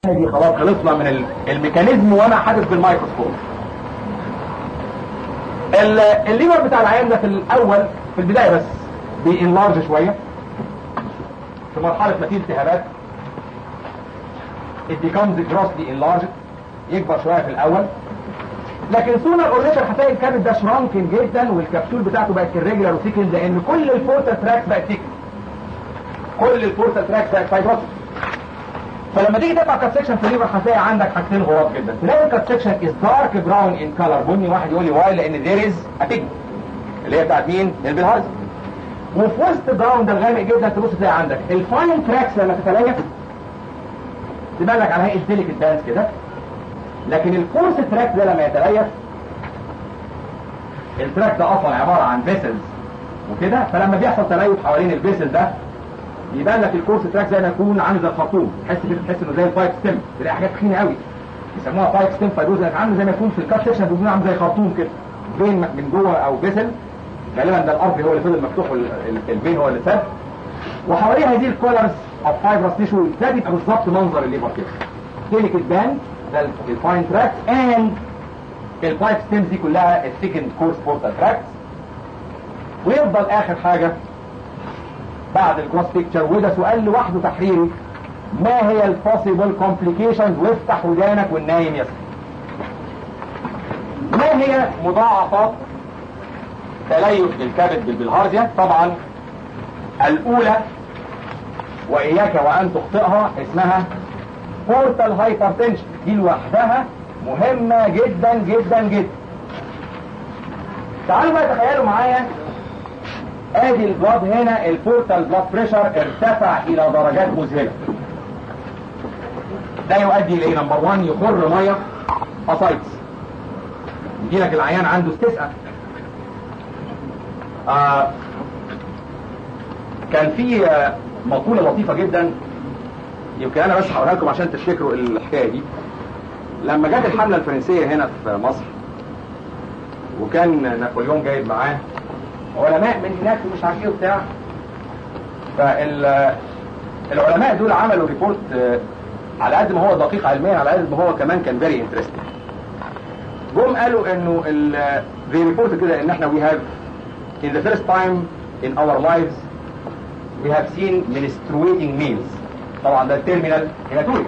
دي خلاص خلصنا من ال- الميكانيزم وما حدث بالميكروسكوب ال- الليفر بتاع العيان ده في الاول في البدايه بس بينلارج شويه في مرحله ما فيه التهابات it becomes grossly enlarged يكبر شويه في الاول لكن سونا اوريتر هتلاقي الكبد ده شرانكن جدا والكبسول بتاعته بقت irregular وثيكن لان كل البورتال تراكس بقت ثيكن كل البورتال تراكس بقت فايبروتيك فلما تيجي تقطع كات سكشن في الليفر هتلاقي عندك حاجتين غراب جدا تلاقي الكات سكشن از دارك براون ان كلر بني واحد يقول لي واي لان ذير از ابيجمنت اللي هي بتاعت مين؟ البلهارز وفي وسط البراون ده الغامق جدا تبص تلاقي عندك الفاين تراكس لما تتليف تبان لك على هيئه ديليكت دانس كده لكن الكورس تراك ده لما يتليف التراك ده اصلا عباره عن فيسلز وكده فلما بيحصل تليف حوالين الفيسل ده يبان لك الكورس تراك زي ما يكون عامل زي الخرطوم تحس كده تحس انه زي البايب ستيم تلاقي حاجات تخينه قوي يسموها بايب ستيم فايبروز عامل زي ما يكون في الكات سيكشن بيكون عامل زي خرطوم كده فين من جوه او فيسل غالبا ده الارض هو اللي فضل مفتوح والفين هو اللي سد وحواليها هذه الكولرز اوف فايبرس تيشو ده بيبقى بالظبط منظر الليفر كده ديليكت بان ده الفاين تراك اند البايب ستيمز دي كلها الثيكند كورس بورتال تراكس ويفضل اخر حاجه بعد الكروس بيكتشر وده سؤال لوحده تحريري ما هي البوسيبل كومبليكيشنز وافتح ودانك والنايم يسمع ما هي مضاعفات تليف الكبد بالبلهارزيا طبعا الاولى واياك وان تخطئها اسمها بورتال هايبرتنشن دي لوحدها مهمة جدا جدا جدا تعالوا بقى تخيلوا معايا ادي البلاد هنا البورتال بلاد بريشر ارتفع الى درجات مذهله ده يؤدي الى نمبر 1 يخر ميه اسايتس يجي لك العيان عنده استسقاء آه كان في آه مقوله لطيفه جدا يمكن انا بس هقولها لكم عشان تفتكروا الحكايه دي لما جت الحمله الفرنسيه هنا في مصر وكان نابليون جايب معاه علماء من هناك ومش عارف ايه وبتاع فالعلماء دول عملوا ريبورت على قد ما هو دقيق علميا على قد ما هو كمان كان فيري انترستنج جم قالوا انه the ريبورت كده ان احنا we have in the first time in our lives we have seen menstruating males طبعا ده التيرمينال هيماتوري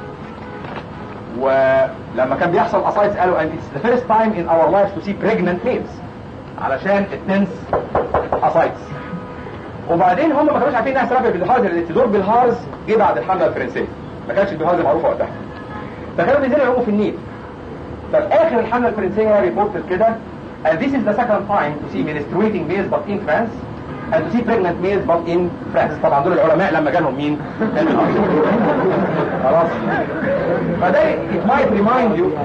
ولما كان بيحصل اسايتس قالوا and it's the first time in our lives to see pregnant males علشان التنس اسايتس وبعدين هم ما كانوش عارفين انها سبب بالهارز لان التدور بالهارز جه بعد الحمله الفرنسيه ما كانش البلهارز معروفه وقتها فكانوا بينزلوا يعوموا في النيل ففي اخر الحمله الفرنسيه ريبورتد كده and this is the second time to see menstruating males but in France and to see pregnant males but in France طبعا دول العلماء لما جالهم مين خلاص فده it might remind you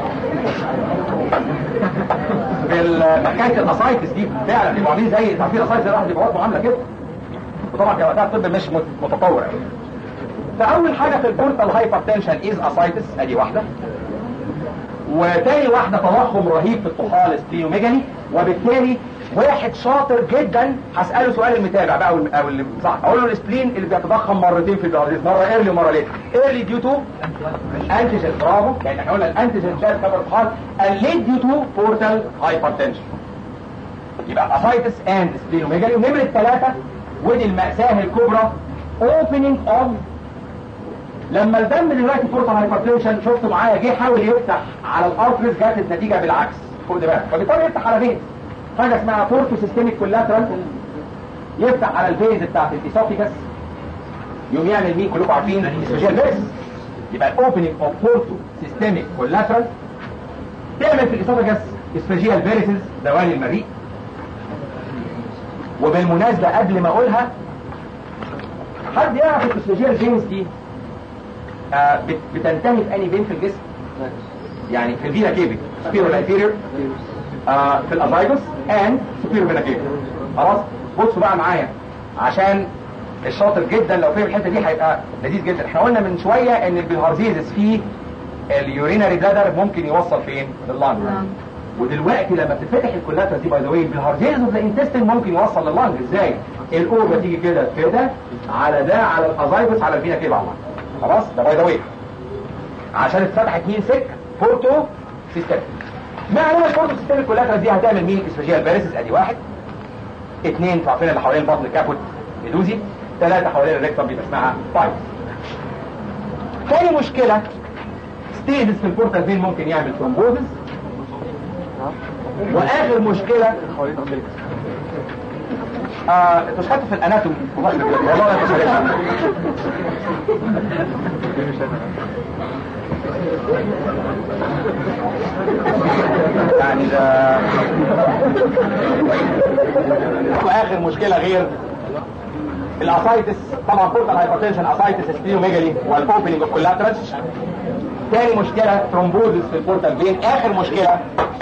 بالحكايه الاسايتس دي فعلا بيبقوا عاملين زي تعرفين الاسايتس ده واحد بيبقى واقف عامله كده وطبعا كان وقتها الطب مش متطور يعني فاول حاجه في البورتال هايبرتنشن از اسايتس ادي واحده وتاني واحده تضخم رهيب في الطحال سبليوميجالي وبالتالي واحد شاطر جدا هساله سؤال المتابع بقى او اللي صح اقول له السبلين اللي بيتضخم مرتين في البلازيز مره ايرلي ومره ليت ايرلي ديو تو انتيجين برافو يعني احنا قلنا الانتيجين شايف كبر الطحال الليت ديو تو بورتال هايبرتنشن يبقى اسايتس اند سبلينوميجالي ونمره ثلاثه ودي المأساة الكبرى opening of لما الدم دلوقتي بورتال هايبرتنشن شفتوا معايا جه حاول يفتح على الارتريز جات النتيجه بالعكس خد بالك فبالتالي يفتح على فين حاجه اسمها بورتو سيستميك كولاترال يفتح على الفيز بتاعت الاسوفيكس يقوم يعمل مين كلكم عارفين سبيشال فيس يبقى الاوبننج اوف بورتو سيستميك كولاترال تعمل في الاسوفيكس اسفاجيال فيريسز دوالي المريء وبالمناسبه قبل ما اقولها حد يعرف الاسفاجيال فينز دي آه بتنتهي في انهي فين في الجسم يعني في الفينا كيفي سبيرو انتيريور آه في الازايجوس اند سبيرو فينا كيفي خلاص بصوا بقى معايا عشان الشاطر جدا لو فهم الحته دي هيبقى لذيذ جدا احنا قلنا من شويه ان البلهارزيزس فيه اليوريناري بلادر ممكن يوصل فين لللانج ودلوقتي لما بتتفتح الكولاتر دي باي ذا واي البلهارزيزس اوف ذا انتستين ممكن يوصل لللانج ازاي الاوبا تيجي كده كده على ده على الازايجوس على الفينا كيفي على خلاص ده باي ذا واي عشان اتفتحت مين سكه بورتو سيستميك ما علينا البورتو سيستميك كلها دي هتعمل مين اسفاجيال باريسس ادي واحد اثنين تعرفين اللي حوالين البطن كابوت ميدوزي ثلاثه حوالين الريكتوم بيبقى اسمها بايبس تاني مشكله ستيجز في البورتال فين ممكن يعمل ثرومبوزس واخر مشكله آه انتوا خدتوا في الاناتومي والله انتوا يعني ده واخر مشكله غير الاسايتس طبعا بورتال هايبرتنشن اسايتس سبليوميجالي والاوبننج اوف كولاترالز تاني مشكله ثرومبوزس في البورتال فين اخر مشكله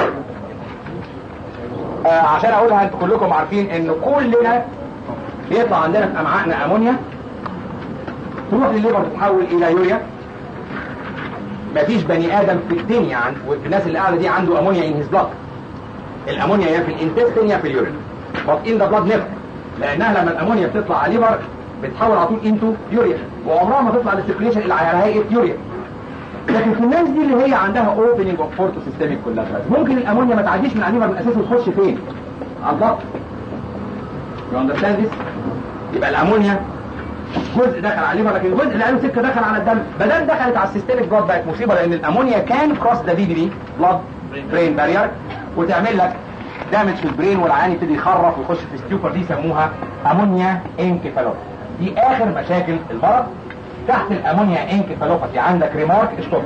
آه عشان اقولها انتوا كلكم عارفين ان كلنا بيطلع عندنا في امعائنا امونيا تروح للليفر تتحول الى يوريا مفيش بني ادم في الدنيا عن والناس اللي قاعده دي عنده امونيا ان هيز بلاد الامونيا يا في الانتستين يا في اليورين بس ان ذا بلاد نيفر لانها لما الامونيا بتطلع على الليفر بتحول على طول انتو يوريا وعمرها ما تطلع للسيركيليشن الا على هيئه يوريا لكن في الناس دي اللي هي عندها اوبننج اوف فورتو سيستميك كلها ممكن الامونيا ما تعديش من على الليفر من اساسه وتخش فين؟ على الضغط يو اندرستاند ذس؟ يبقى الامونيا جزء دخل على الليفر لكن الجزء اللي قالوا سكه دخل على الدم ما دام دخلت على السيستميك بلاد بقت مصيبه لان الامونيا كان كروس ذا بي بي بلاد برين بارير وتعمل لك دامج في البرين والعيان يبتدي يخرف ويخش في ستيوبر دي يسموها امونيا انكفالوت دي اخر مشاكل المرض تحت الامونيا انكفالوباثي عندك ريمارك اشطب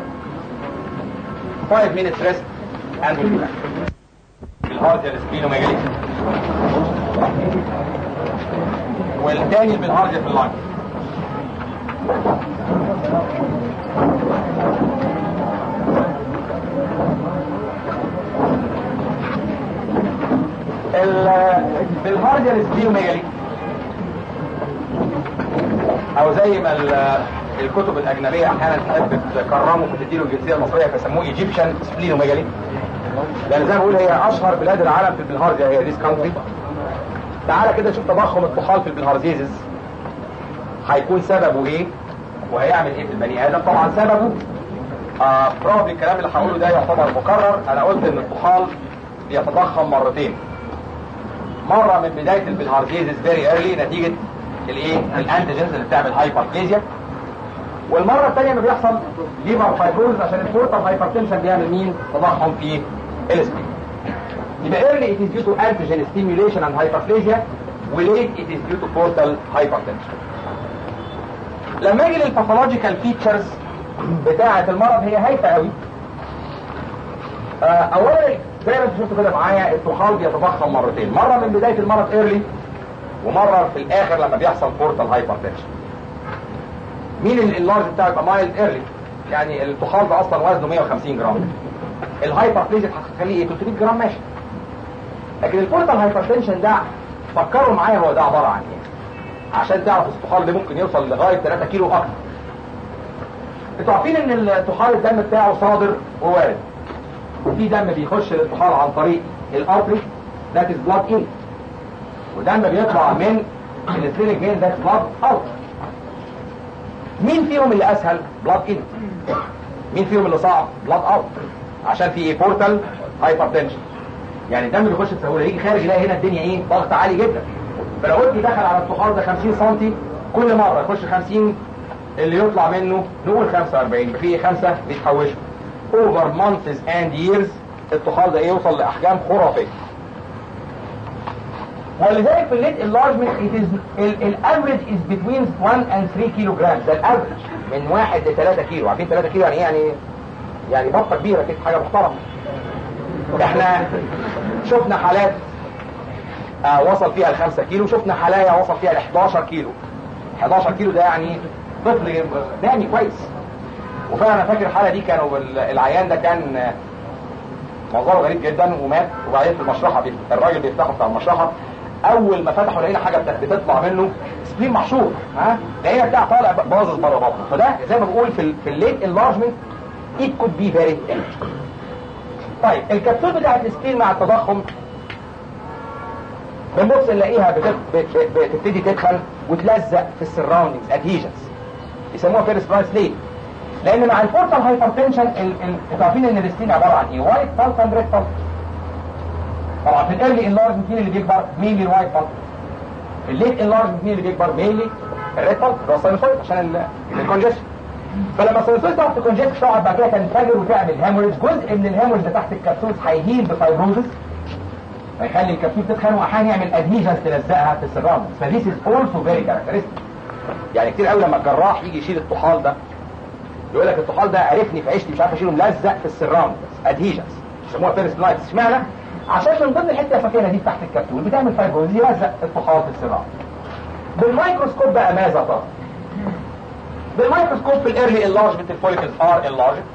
5 minutes rest and we'll be back الهارت السبينوميجالي والتاني بالهارت في اللانج بالهارت السبينوميجالي او زي ما الكتب الاجنبيه احيانا تحب تكرمه وتديله الجنسيه المصريه فيسموه ايجيبشن سبلينوميجالي لان زي ما بقول هي اشهر بلاد العالم في البلهارزيا هي ديس كانتري تعالى كده شوف تضخم الطحال في البلهارزيزز هيكون سببه ايه وهيعمل ايه في البني ادم طبعا سببه آه برافو الكلام اللي هقوله ده يعتبر مكرر انا قلت ان الطحال بيتضخم مرتين مره من بدايه البلهارزيزز فيري ايرلي نتيجه الايه الانتيجنز اللي بتعمل هايبربليزيا والمره الثانيه ما بيحصل ليفر فايبروز عشان البورتال هايبرتنشن بيعمل مين تضخم في السبين يبقى early it is due to antigen stimulation and hyperplasia وليت it is due to portal hypertension لما اجي للباثولوجيكال فيتشرز بتاعه المرض هي هايفه قوي آه اولا زي ما انتم شفتوا كده معايا الطحال بيتضخم مرتين مره من بدايه المرض ايرلي ومره في الاخر لما بيحصل بورتال هايبرتنشن مين اللارج بتاعه يبقى مايلد ايرلي يعني الطحال ده اصلا وزنه 150 جرام الهايبرتنشن هتخليه ايه 300 جرام ماشي لكن البورتال هايبرتنشن ده فكروا معايا هو ده عباره عن ايه عشان تعرف الطحال ده ممكن يوصل لغايه 3 كيلو اكتر انتوا عارفين ان الطحال الدم بتاعه صادر ووارد وفي دم بيخش للطحال عن طريق الارتري ذات از بلاد ان ودم بيطلع من السلينيك فين ذات بلاد اوت مين فيهم اللي اسهل بلاد ان مين فيهم اللي صعب بلاد اوت عشان في ايه بورتال هايبرتنشن يعني الدم بيخش بسهوله يجي خارج يلاقي هنا الدنيا ايه ضغط عالي جدا فلو قلت دخل على الطحال ده 50 سم كل مره يخش 50 اللي يطلع منه نقول 45 في خمسه بيتحوشوا over months and years الطحال ده يوصل لاحجام خرافيه ولذلك في الليد enlargement it is الافريج is between 1 and 3 كيلو جرام ده الافريج من 1 ل 3 كيلو عارفين 3 كيلو يعني ايه يعني يعني بطه كبيره كده حاجه محترمه احنا شفنا حالات آه وصل فيها ل 5 كيلو شفنا حلايا وصل فيها ل 11 كيلو 11 كيلو ده يعني طفل نامي كويس وفعلا انا فاكر الحاله دي كانوا العيان ده كان منظره غريب جدا ومات وبعدين في المشرحه بي... الراجل بيفتحه بتاع المشرحه اول ما فتحوا لقينا حاجه بتطلع منه سبلين محشور ها لقينا بتاع طالع باظظ بره بطنه فده زي ما بقول في ال... في الليت انلارجمنت it could be very damaging طيب الكبسول بتاعت السبلين مع التضخم بنبص نلاقيها بتت... بت... بتبتدي تدخل وتلزق في السراوندينجز ادهيجنز يسموها فيرست برايس ليه لان مع البورتال هايبرتنشن انتوا عارفين ان الستين عباره عن ايه وايت بالب اند ريد بالب طبعا في الايرلي انلارجمنت مين اللي بيكبر مينلي الوايت بالب الليت انلارجمنت مين اللي بيكبر مينلي الريد بالب اللي هو الساينوسويد عشان الكونجيشن فلما الساينوسويد تقعد تكونجيشن تقعد بعد كده تنفجر وتعمل هاموريج جزء من الهاموريج ده تحت الكبسول هيهيل بفايبروزس هيخلي الكبسول تتخن واحيانا يعمل ادهيجنز تلزقها في السراوند فذيس از اولسو فيري كاركترستيك يعني كتير قوي لما الجراح يجي يشيل الطحال ده يقول لك الطحال ده عرفني في عيشتي مش عارف اشيله ملزق في السراوند ادهيجنز يسموها فيرست لايت اشمعنى؟ عشان من ضمن الحته الفاكهه دي تحت الكبسول بتعمل فايبروز يلزق الطحال في السراوند بالميكروسكوب بقى ماذا ترى؟ بالميكروسكوب في الايرلي انلارجمنت الفوليكلز ار انلارجد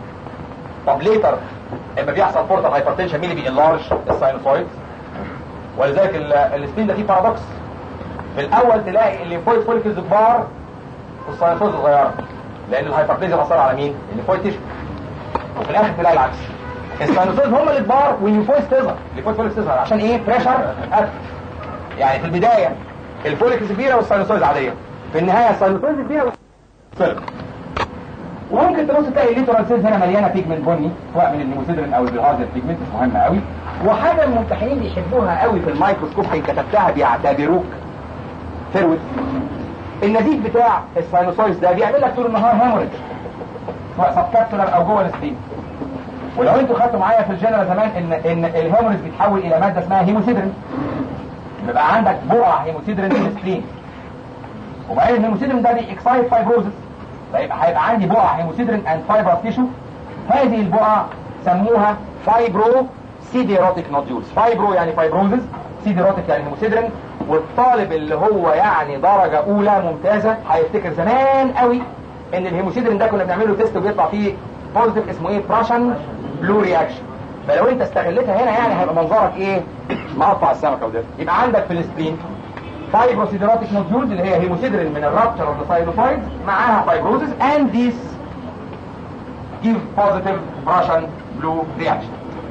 طب ليتر لما بيحصل بورتال هايبرتنشن مين اللي بينلارج الساينوسويد ولذلك السبين ده فيه بارادوكس في الاول تلاقي الليمفويد فوليكلز كبار والساينوسويد صغيره لان الهايبرتنشن اثر على مين؟ الليمفويد تيشو وفي الاخر تلاقي العكس الساينوسويد هم اللي كبار والليمفويد تظهر الليمفويد فوليكلز تظهر عشان ايه؟ بريشر يعني في البدايه الفوليكلز كبيره والساينوسويد عاديه في النهايه الساينوسويد كبيره والساينوسويد وممكن تبص تلاقي الليترال سيلز هنا مليانه بيجمنت بني سواء من النيموسيدرين او البيهاردر بيجمنت مش مهمه قوي وحاجه الممتحنين بيحبوها قوي في الميكروسكوب حين كتبتها بيعتبروك ثروت النزيف بتاع الساينوسويس ده بيعمل لك طول النهار هاموريج سواء سبكابسولار او جوه السبين ولو انتوا خدتوا معايا في الجنرال زمان ان ان الهاموريج بيتحول الى ماده اسمها هيموسيدرين بيبقى عندك بقع هيموسيدرين في السبين وبعدين الهيموسيدرين ده بيكسايد فايبروزس فيبقى هيبقى عندي بقع هيموسيدرين اند فايبر تيشو هذه البقع سموها فايبرو سيديروتيك نوديولز فايبرو يعني فايبروزز سيديروتيك يعني هيموسيدرين والطالب اللي هو يعني درجة أولى ممتازة هيفتكر زمان قوي إن الهيموسيدرين ده كنا بنعمل له تيست وبيطلع فيه بوزيتيف اسمه إيه؟ براشن بلو رياكشن فلو أنت استغلتها هنا يعني هيبقى منظرك إيه؟ مقطع السمكة وده يبقى عندك في السبين فايبروسيدراتيك نوديولز اللي هي هيموسيدرين من الرابتشر اوف ذا ساينوسايد معاها فايبروزس اند ذيس give positive Russian blue reaction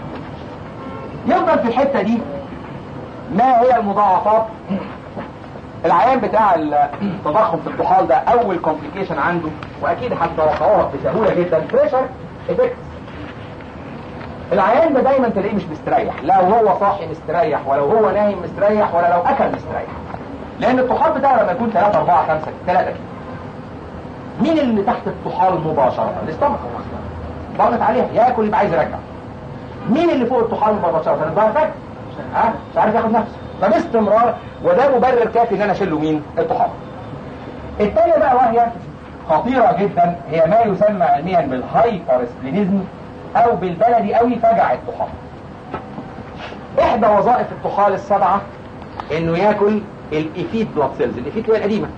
يفضل في الحتة دي ما هي المضاعفات العيان بتاع التضخم في الطحال ده اول كومبليكيشن عنده واكيد هتتوقعوها بسهوله جدا بريشر افكت العيان ده دايما تلاقيه مش مستريح لا وهو صاحي مستريح ولا هو نايم مستريح ولا لو اكل مستريح لان الطحال بتاعه لما يكون 3 4 5 3 كيلو مين اللي تحت الطحال مباشره الاستمك ضغط عليها ياكل يبقى عايز يرجع مين اللي فوق الطحال مباشره الضغط ها مش عارف ياخد نفسه فباستمرار وده مبرر كافي ان انا اشيل له مين الطحال الثانيه بقى وهي خطيره جدا هي ما يسمى علميا بالهايبر سبلينيزم او بالبلدي قوي فجع الطحال احدى وظائف الطحال السبعه انه ياكل الافيد بلاد سيلز الافيد هي القديمه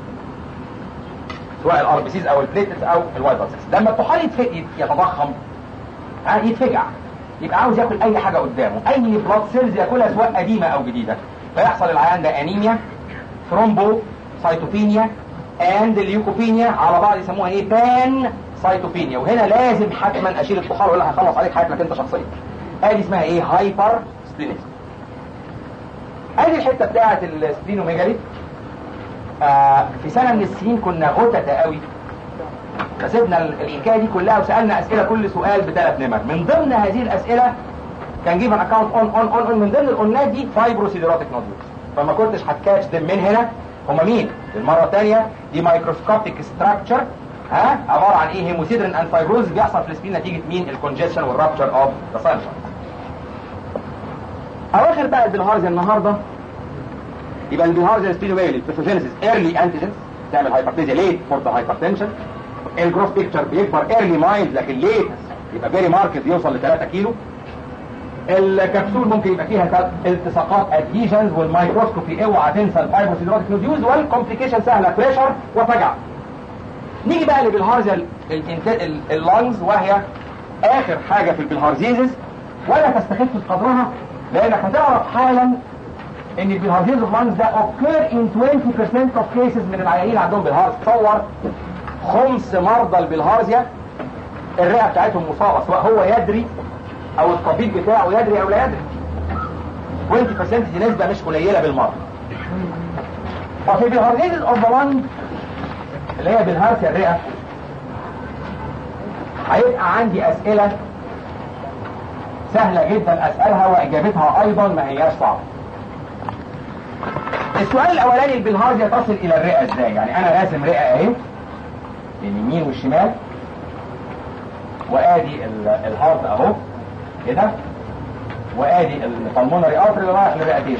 سواء الار بي سيز او البليتس او الوايت بلاد سيلز لما الطحال يتضخم يتفجع يبقى عاوز ياكل اي حاجه قدامه اي بلاد سيلز ياكلها سواء قديمه او جديده فيحصل العيان ده انيميا ثرومبو سايتوبينيا اند ليوكوبينيا على بعض يسموها ايه بان سايتوبينيا وهنا لازم حتما اشيل الطحال ولا هخلص عليك حياتك انت شخصيا ادي اسمها ايه هايبر سبلينيزم ادي الحته بتاعه السبلينوميجالي آه في سنه من السنين كنا غتة قوي فسيبنا الحكايه دي كلها وسالنا اسئله كل سؤال بثلاث نمر من ضمن هذه الاسئله كان جيب ان اكونت اون اون اون من ضمن الاونات دي فايبروسيديروتيك نوديولز فما كنتش هتكاتش دم من هنا هم مين المره الثانيه دي مايكروسكوبيك ستراكشر ها عباره عن ايه هيموسيدرين اند فايبروز بيحصل في السبين نتيجه مين الكونجكشن والرابتشر اوف ذا ساينس اواخر بقى البلهارزيا النهارده يبقى البلهارزيا سبينوميلي الباثوجينيسيس ايرلي انتيجنز تعمل هايبرتيزيا ليت فور ذا هايبرتنشن الجروث بيكتشر بيكبر ايرلي مايند لكن ليت يبقى فيري ماركت يوصل ل 3 كيلو الكبسول ممكن يبقى فيها التصاقات ادهيجنز والميكروسكوبي اوعى تنسى الفايبروسيدروتيك نوديوز والكومبليكيشن سهله بريشر وفجع نيجي بقى للبلهارزيا اللانجز وهي اخر حاجه في البلهارزيزز ولا تستخف قدرها لانك هتعرف حالا ان البلهارزيز اللانجز ده occur in 20% of cases من العيانين عندهم بلهارز تصور خمس مرضى البلهارزيا الرئه بتاعتهم مصابه سواء هو يدري او الطبيب بتاعه يدري او لا يدري 20% دي نسبه مش قليله بالمره وفي بلهارزيز اوف ذا اللي هي بالهارسيا الرئه هيبقى عندي اسئله سهله جدا اسالها واجابتها ايضا ما هياش صعبه السؤال الاولاني البلهارزيا تصل الى الرئه ازاي يعني انا راسم رئه اهي اليمين والشمال وادي الهارت اهو كده وادي البلمونري ارتري اللي رايح للرئتين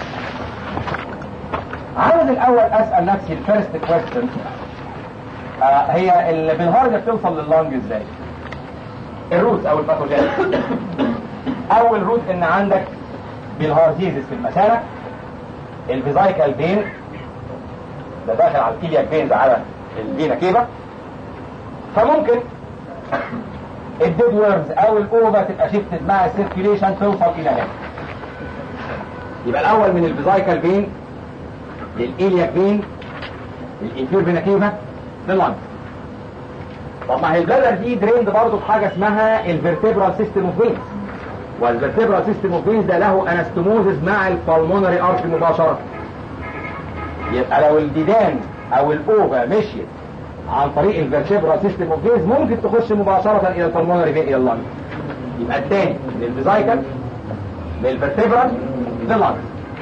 عاوز الاول اسال نفسي الفيرست كويستشن آه هي البلهارزيا بتوصل لللنج ازاي الروت او الباثوجين اول روت ان عندك بالهارزيزس في المثانه الفيزايكال فين ده داخل على الكيلياك فينز على الفينا كيفا فممكن الديد وورمز او الاوفا تبقى شيفتد مع السيركيليشن توصل الى هنا يبقى الاول من الفيزايكال فين للإيلياك فين الانفير فينا كيفا لللنج طب ما هي البلادر دي دريند برضه بحاجه اسمها الفيرتبرال سيستم اوف فينز والفيرتبرال سيستم اوف فينز ده له انستموزز مع البلمونري ارتري مباشره يبقى لو الديدان او الاوفا مشيت عن طريق الفيرتبرال سيستم اوف فينز ممكن تخش مباشره الى البلمونري فين الى اللنج يبقى الثاني للفيزايكال للفيرتبرال لللنج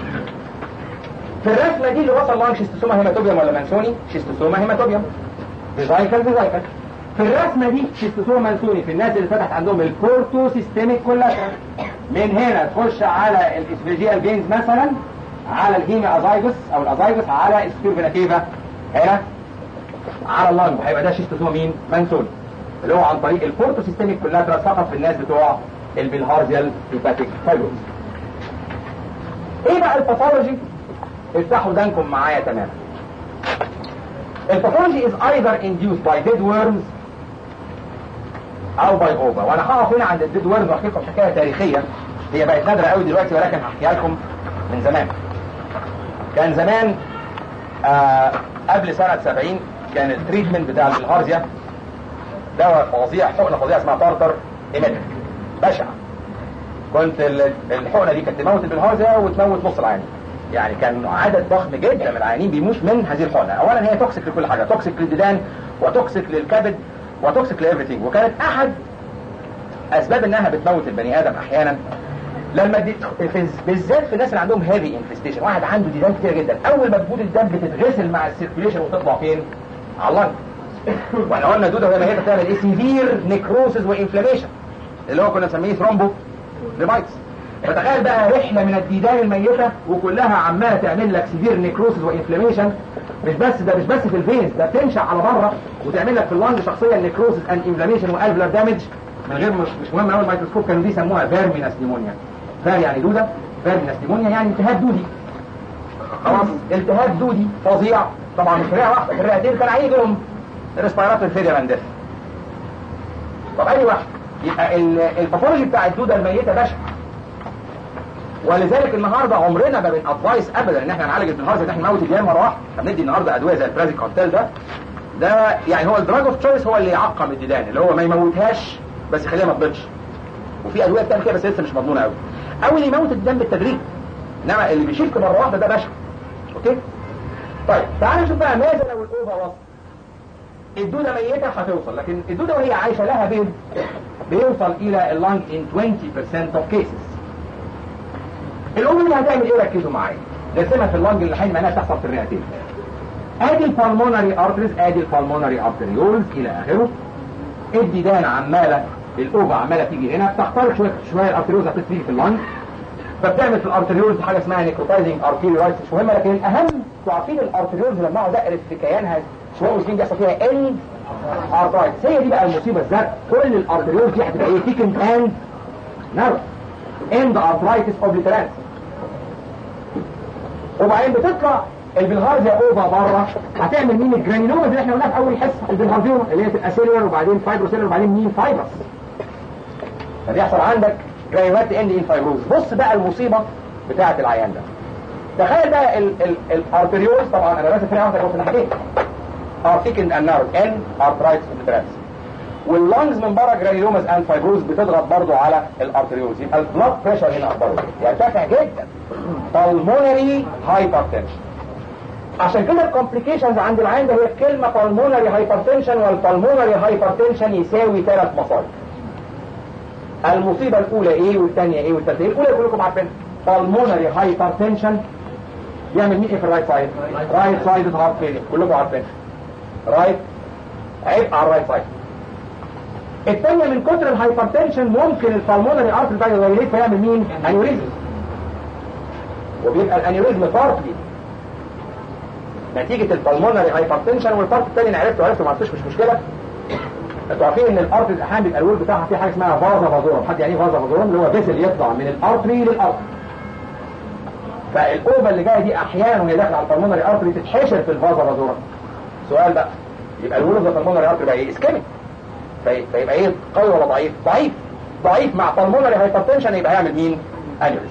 في الرسمه دي اللي وصل لانج شيستوسوما هيماتوبيوم ولا منسوني شيستوسوما هيماتوبيوم فيزايكال فيزايكال في الرسمه دي شيستوسوما منسوني في الناس اللي فتحت عندهم البورتو سيستميك كولاترال من هنا تخش على الاسفيجيال جينز مثلا على الهيما ازايجوس او الازايجوس على السفير فيناكيفا هنا على اللنج هيبقى ده شيستوسوما مين منسوني اللي هو عن طريق البورتو سيستميك كولاترال فقط في الناس بتوع البلهارزيال هيباتيك فايبروز ايه بقى الباثولوجي افتحوا ودانكم معايا تماما الباثولوجي is either induced by dead worms او باي اوفا وانا هقف هنا عند الديد وورمز واحكي لكم حكايه تاريخيه هي بقت نادره قوي دلوقتي ولكن هحكيها لكم من زمان كان زمان آه قبل سنه 70 كان التريتمنت بتاع البلهارزيا دواء فظيع حقنه فظيعه اسمها تارتر ايميتر بشع كنت الحقنه دي كانت تموت البلهارزيا وتموت نص العيانين يعني كان عدد ضخم جدا من العيانين بيموت من هذه الحقنه اولا هي توكسيك لكل حاجه توكسيك للديدان وتوكسيك للكبد وتوكسيك لإيفريثينج وكانت احد اسباب انها بتموت البني ادم احيانا لما دي في بالذات في الناس اللي عندهم هيفي انفستيشن واحد عنده ديدان كتير جدا اول ما تبود الدم بتتغسل مع السيركيليشن وتطلع فين على اللنج واحنا قلنا دوده وهي ميته بتعمل ايه سيفير نيكروسز وانفلاميشن اللي هو كنا بنسميه ثرومبو ريمايتس فتخيل بقى رحله من الديدان الميته وكلها عماله تعمل لك سيفير نيكروسز وانفلاميشن مش بس ده مش بس في الفينز ده بتنشع على بره وتعمل لك في اللنج شخصيا نيكروسز اند انفلاميشن والفلر دامج من غير مش, مش مهم قوي الميكروسكوب كانوا دي يسموها فيرمينس نيمونيا فار يعني دوده فيرمينس نيمونيا يعني التهاب دودي خلاص التهاب دودي فظيع طبعا مش رئه واحده في الرئتين كان هيجي لهم ريسبيراتوري فيلير اند طب اي واحد يبقى الباثولوجي بتاع الدوده الميته بشع ولذلك النهارده عمرنا ما بنادفايس ابدا ان احنا نعالج البلهارزيا ان احنا نموت الديان مره واحده احنا بندي النهارده ادويه زي البرازي كارتيل ده ده يعني هو الدراج اوف تشويس هو اللي يعقم الديدان اللي هو ما يموتهاش بس يخليها ما تبيضش وفي ادويه بتعمل كده بس لسه مش مضمونه قوي او اللي يموت الديدان بالتدريج انما اللي بيشيفت مره واحده ده بشع اوكي طيب تعالى نشوف بقى ماذا لو الاوفا وصل الدوده ميته هتوصل لكن الدوده وهي عايشه لها بيض بيوصل الى اللنج ان 20% اوف كيسز الام اللي هتعمل ايه ركزوا معايا نرسمها في اللنج اللي حين معناها تحصل في الرئتين ادي البالمونري ارتريز ادي البالمونري ارتريولز الى اخره الديدان عماله الاوفا عماله تيجي هنا بتخترق شويه شويه الارتريولز هتيجي في اللنج فبتعمل في الارتريولز حاجه اسمها نيكروتايزنج ارتريولايتس مش مهمه لكن الاهم تعرفين الارتريولز لما اقعد اقرف في كيانها شويه مسكين بيحصل فيها ان ارترايتس هي دي بقى المصيبه الزرقاء كل الارتريولز دي هتبقى ايه تيكند اند نارو اند ارترايتس اوبليترانس وبعدين بتطلع البلهارزيا اوفا بره هتعمل مين الجرانيلوما اللي احنا قلناها في اول حصه البلهارزيوما اللي هي تبقى سيلولر وبعدين فايبروسيلر وبعدين مين فايبرس فبيحصل عندك جرانيولات اند ان فايبروز بص بقى المصيبه بتاعه العيان ده تخيل بقى الارتريولز طبعا انا راسم فيها واحده في الناحيتين ارتيكن اند نارو ان ارترايتس اوبليترانس واللونجز من بره جرانيلوماز اند فايبروز بتضغط برضو على الارتريولز يبقى البلاد بريشر هنا اخباره يرتفع جدا pulmonary hypertension عشان كده الكومبليكيشنز عند العين ده هي الكلمه بالمونري هايبرتنشن والبالمونري هايبرتنشن يساوي ثلاث مصايب المصيبه الاولى ايه والثانيه ايه والثالثه ايه الاولى كلكم عارفينها بالمونري هايبرتنشن يعمل مين ايه في الرايت سايد رايت سايد هارت فيلير كلكم عارفينها رايت عيب على الرايت سايد الثانيه من كتر الهايبرتنشن ممكن البالمونري ارتري بتاعي يغير فيعمل مين انيوريزم وبيبقى الانيوريزم بارتلي نتيجة البلمونري هايبرتنشن والبارت الثاني انا عرفته عرفته ما عرفتوش مش مشكلة انتوا عارفين ان الارتري احيانا بيبقى الول بتاعها في حاجه اسمها فازا فازورم حد يعني ايه فازا فازورم اللي هو فيسل يطلع من الارتري للارتري فالاوفا اللي جايه دي احيانا وهي داخله على البلمونري ارتري تتحشر في الفازا فازورم سؤال بقى يبقى الول اوف البلمونري ارتري بقى ايه اسكيميك فيبقى ايه قوي ولا ضعيف ضعيف ضعيف مع بلمونري هايبرتنشن يبقى هيعمل مين انيوريزم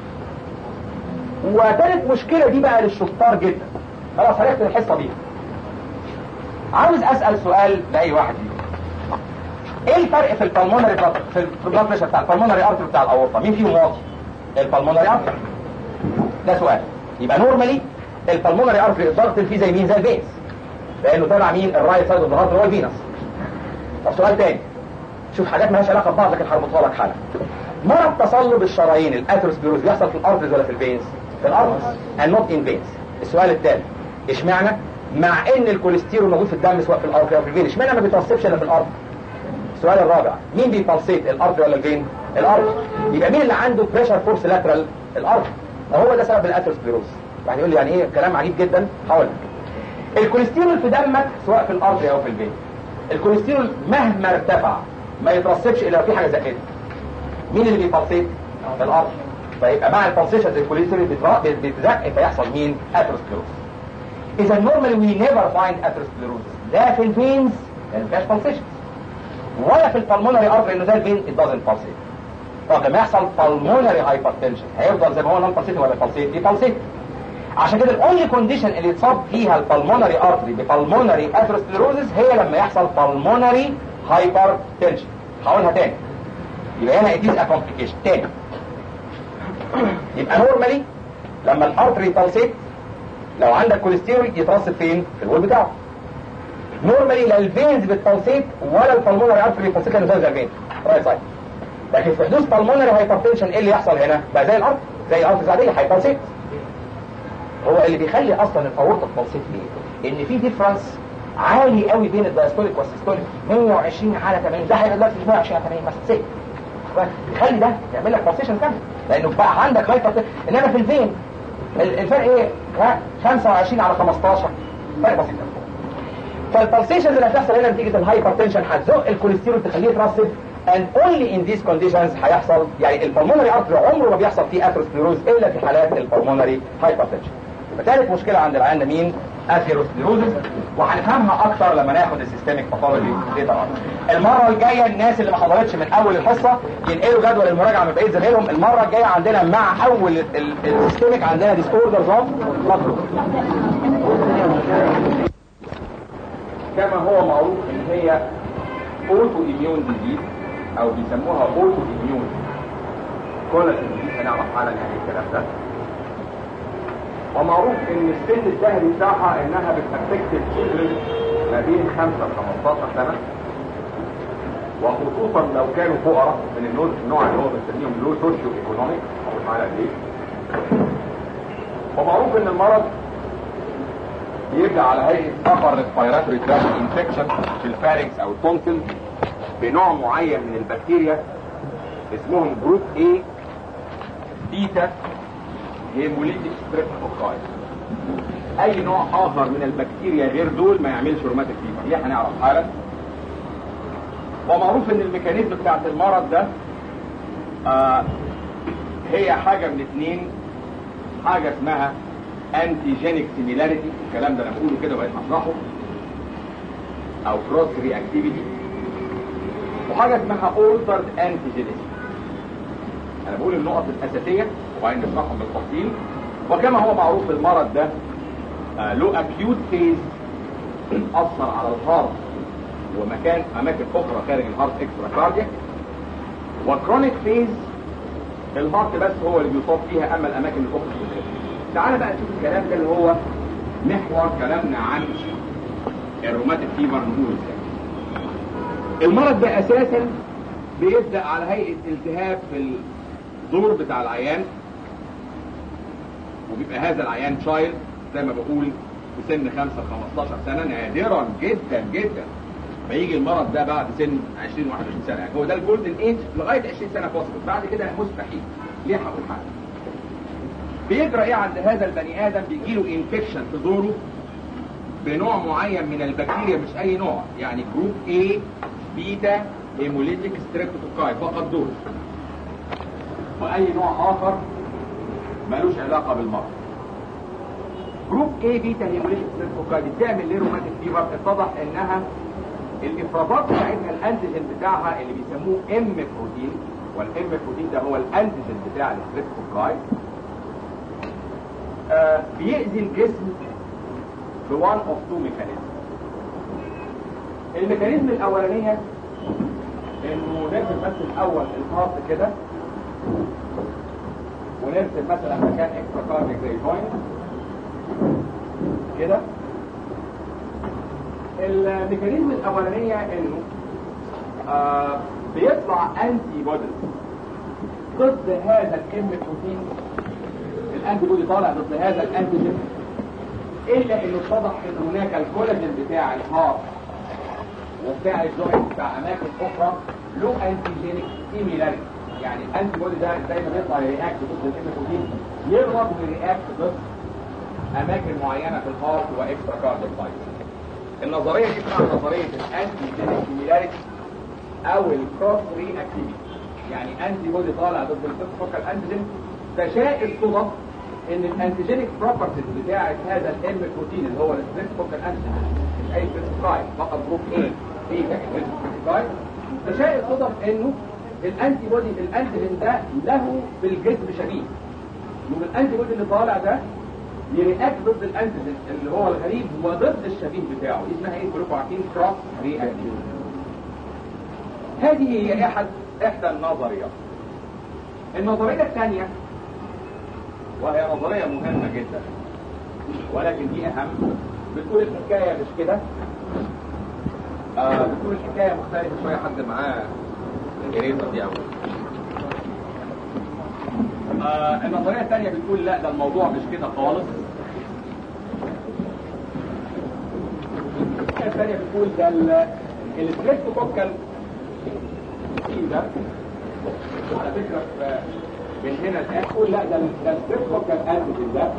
وثالث مشكله دي بقى للشطار جدا خلاص عرفت الحصه دي عاوز اسال سؤال لاي واحد فيكم ايه الفرق في البلمونري في البلاد بريشر بتاع البلمونري ارتر بتاع الاورطه مين فيهم واطي البلمونري ارتر ده سؤال يبقى نورمالي البلمونري ارتر الضغط فيه زي مين زي الفينس لانه تبع مين الرايت سايد اوف ذا هو الفينس طب سؤال تاني شوف حاجات مالهاش علاقه ببعض لكن هربطها لك حالا مرض تصلب الشرايين الاثيروسكليروز بيحصل في الارترز ولا في الفينس في الارترز and not in veins السؤال الثاني اشمعنى مع ان الكوليسترول موجود في الدم سواء في الارض او في الفين اشمعنى ما بيتوصفش الا في الارض السؤال الرابع مين بيبلسيت الارض ولا الفين الارض يبقى مين اللي عنده بريشر فورس لاترال الارض هو ده سبب الاثيروسكليروز واحد يقول لي يعني ايه كلام عجيب جدا هقول لك الكوليسترول في دمك سواء في الارض او في الفين الكوليسترول مهما ارتفع ما يترسبش الا في حاجه زقته مين اللي بيبلسيت الارض فيبقى مع البلسيشنز الكوليسترول بيتزق فيحصل مين اثيروسكليروز اذا نورمالي وي نيفر فايند اثيروسكليروزس لا في الفينز لان ما فيهاش بالسيشنز ولا في البلمونري ارتري لانه زي الفين ات دازنت بالسيت طب لما يحصل بالمونري هايبرتنشن هيفضل زي ما هو نون بالسيت ولا بالسيت بالسيت عشان كده الاونلي كونديشن اللي يتصاب فيها البلمونري ارتري ببلمونري اثيروسكليروزس هي لما يحصل بالمونري هايبرتنشن هقولها تاني يبقى هنا اتيز ا كومبليكيشن تاني يبقى نورمالي لما الارتري بالسيت لو عندك كوليسترول يترسب فين في الول بتاعه نورمالي لا الفينز بتبلسيت ولا البلمونري ارتري بتبلسيت لانه زي الفين رايت سايد لكن في حدوث بالمونري هايبرتنشن ايه اللي يحصل هنا بقى زي الارض زي الارض العاديه هايبرسيت هو اللي بيخلي اصلا الفورطه تبلسيت ليه ان في ديفرنس عالي قوي بين الدايستوليك والسيستوليك 120 على 80 ده هيبقى دلوقتي 120 على 80 مثلا سي بيخلي ده يعمل لك بالسيشن كامل لانه بقى عندك هايبرتنشن انما في الفين الفرق ايه 25 على 15 فرق بسيط فالبلسيشنز اللي هتحصل هنا نتيجه الهايبرتنشن هتزق الكوليسترول تخليه يترسب and only in these conditions هيحصل يعني البلمونري ارتري عمره ما بيحصل فيه اثيروسكليروز الا في حالات البلمونري هايبرتنشن ثالث مشكله عند العيان مين اثيروسكليروزس وهنفهمها اكتر لما ناخد السيستميك باثولوجي ليتر المره الجايه الناس اللي ما حضرتش من اول الحصه ينقلوا جدول المراجعه من بقيه زمايلهم المره الجايه عندنا مع اول السيستميك عندنا ديسوردرز اوف كما هو معروف ان هي اوتو اميون ديزيز او بيسموها اوتو اميون كولاجين دي هنعرف حالا يعني الكلام ده ومعروف ان السن الذهبي بتاعها انها بتأفكت الشيلدرن ما بين 5 ل 15 سنه وخصوصا لو كانوا فقراء من النوع النوع اللي هو بنسميهم لو سوشيو ايكونوميك او مش عارف ايه ومعروف ان المرض بيرجع على هيئه upper respiratory tract infection في الفارنكس او التونسل بنوع معين من البكتيريا اسمهم جروب A بيتا هيموليتيك ستريبتوكاي اي نوع اخر من البكتيريا غير دول ما يعملش روماتيك فيفر دي هنعرف حالا ومعروف ان الميكانيزم بتاعت المرض ده آه هي حاجه من اتنين حاجه اسمها انتيجينيك سيميلاريتي الكلام ده انا بقوله كده وبقيت هشرحه او كروس رياكتيفيتي وحاجه اسمها اولترد انتيجينيسي انا بقول النقط الاساسيه وبعدين نشرحهم بالتفصيل وكما هو معروف المرض ده آه له اكيوت فيز اثر على الهارت ومكان اماكن اخرى خارج الهارت اكسترا كاردياك وكرونيك فيز الهارت بس هو اللي بيصاب فيها اما الاماكن الاخرى تعال بقى نشوف الكلام ده اللي هو محور كلامنا عن الروماتيك فيفر نقول المرض ده اساسا بيبدا على هيئه التهاب في الزور بتاع العيان وبيبقى هذا العيان شايلد زي ما بقول في سن 5 15 سنه نادرا جدا جدا ما يجي المرض ده بعد سن 20 21 سنه يعني هو ده الجولدن ايج لغايه 20 سنه بوسيبل بعد كده مستحيل ليه هقول حاجه بيجرى ايه عند هذا البني ادم بيجي له انفكشن في زوره بنوع معين من البكتيريا مش اي نوع يعني جروب A بيتا هيموليتيك ستريبتوكاي فقط دول واي نوع اخر ملوش علاقه بالمرض جروب A بيتا هيموليتيك ستريبتوكاي دي بتعمل ليه روماتيك فيفر اتضح انها الافرازات بتاعتها الانتيجين بتاعها اللي بيسموه ام بروتين والام بروتين ده هو الانتيجين بتاع الستريبتوكاي آه بيأذي الجسم بوان اوف تو ميكانيزم الميكانيزم الاولانيه انه نرسم بس الاول الهارت كده ونرسم مثلا مكان اكسترا كارديك زي جوينت كده الميكانيزم الاولانيه انه آه بيطلع انتي بوديز ضد هذا الام بروتين الانتي بودي طالع ضد هذا الانتيجين الا انه اتضح ان هناك الكولاجين بتاع الهارت وبتاع الجوينت بتاع اماكن اخرى له انتيجينيك سيميلاريتي يعني الانتي بودي ده زي ما بيطلع يرياكت ضد الام بروتين يغلط ويرياكت ضد اماكن معينه في الهارت واكسترا كارديك سايتس النظريه دي اسمها نظريه الانتيجينيك سيميلاريتي او الكروس رياكتيفيتي يعني انتي بودي طالع ضد الفوكال انتيجين تشاء الصدف ان الانتيجينيك بروبرتيز بتاعه هذا الام بروتين اللي هو الستريبتوكال انتيجين مش اي ستريبتوكاي فقط جروب ايه بيتا ستريبتوكاي تشاء الصدف انه الانتي بودي الانتيجين ده له في الجسم شبيه يوم الانتي بودي اللي طالع ده يرياكت ضد الانتيجين اللي هو الغريب وضد الشبيه بتاعه دي اسمها ايه كلكم عارفين كروس رياكتيف هذه هي احد احدى النظريات النظريه الثانيه وهي نظريه مهمه جدا ولكن دي اهم بتقول الحكايه مش كده آه بتقول الحكايه مختلفه شويه حد معاه الجريزه دي اول آه النظريه الثانيه بتقول لا ده الموضوع مش كده خالص النظريه الثانيه بتقول ده الستريبتوكوكال ده على فكره من هنا الان تقول لا ده ده الستريبتوكال انتيجين ده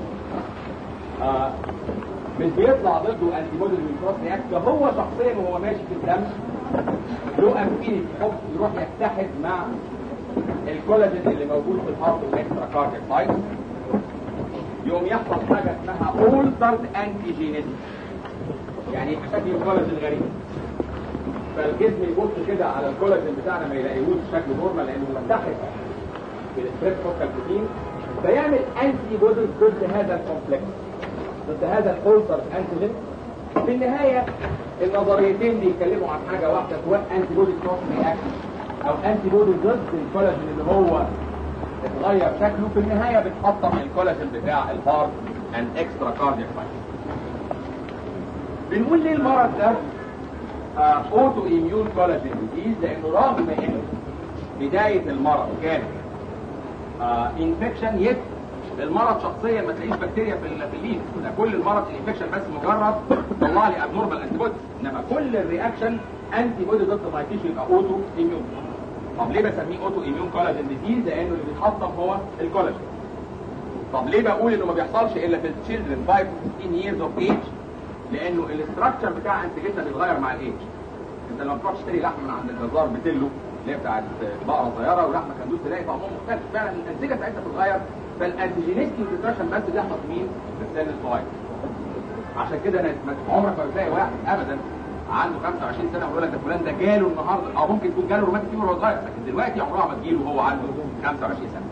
آه مش بيطلع ضده انتي بودي من كروس رياكت ده هو شخصيا وهو ماشي في الدم له امفينيتي حب يروح يتحد مع الكولاجين اللي موجود في الهارت والاكسترا كاردياك سايت يقوم يحصل حاجه اسمها اولترد انتيجينيتي يعني شكل الكولاجين غريب فالجسم يبص كده على الكولاجين بتاعنا ما يلاقيهوش بشكل نورمال لانه متحد بالستريبتوكال بروتين فيعمل انتي بوديز ضد هذا الكومبلكس ضد هذا الاولتر انتيجين في النهايه النظريتين بيتكلموا عن حاجه واحده سواء انتي بودي كروس رياكشن او انتي بودي ضد الكولاجين اللي هو اتغير شكله في النهايه بتحطم الكولاجين بتاع الهارت اند اكسترا كاردياك بنقول ليه المرض ده اوتو اميون كولاجين ديزيز لانه رغم ان بدايه المرض كان انفكشن يت المرض شخصيا ما تلاقيش بكتيريا في في الليف ده كل المرض الانفكشن بس مجرد طلع لي ابنورمال انتي بودي انما كل الرياكشن انتي بودي ضد ما تيجي يبقى اوتو اميون طب ليه بسميه اوتو اميون كولاجين ديزيز لانه اللي بيتحطم هو الكولاجين طب ليه بقول انه ما بيحصلش الا في التشيلدرن 5 16 years of age لانه الاستراكشر بتاع انتجتنا بيتغير مع الايج انت لما تروح تشتري لحمه من عند الجزار بتلو اللي هي بتاعت بقره صغيره ولحمه كندوز تلاقي طعمهم مختلف فعلا الانتجه بتاعتها بتتغير فالانتيجينيستي والديستراكشن بس بيحصل في مين؟ في السن الصغير عشان كده انا عمرك ما بتلاقي واحد ابدا عنده 25 سنه ويقول لك ده فلان ده جاله النهارده او ممكن يكون جاله روماتيك فيبر وهو صغير لكن دلوقتي عمرها ما تجيله وهو عنده 25 سنه.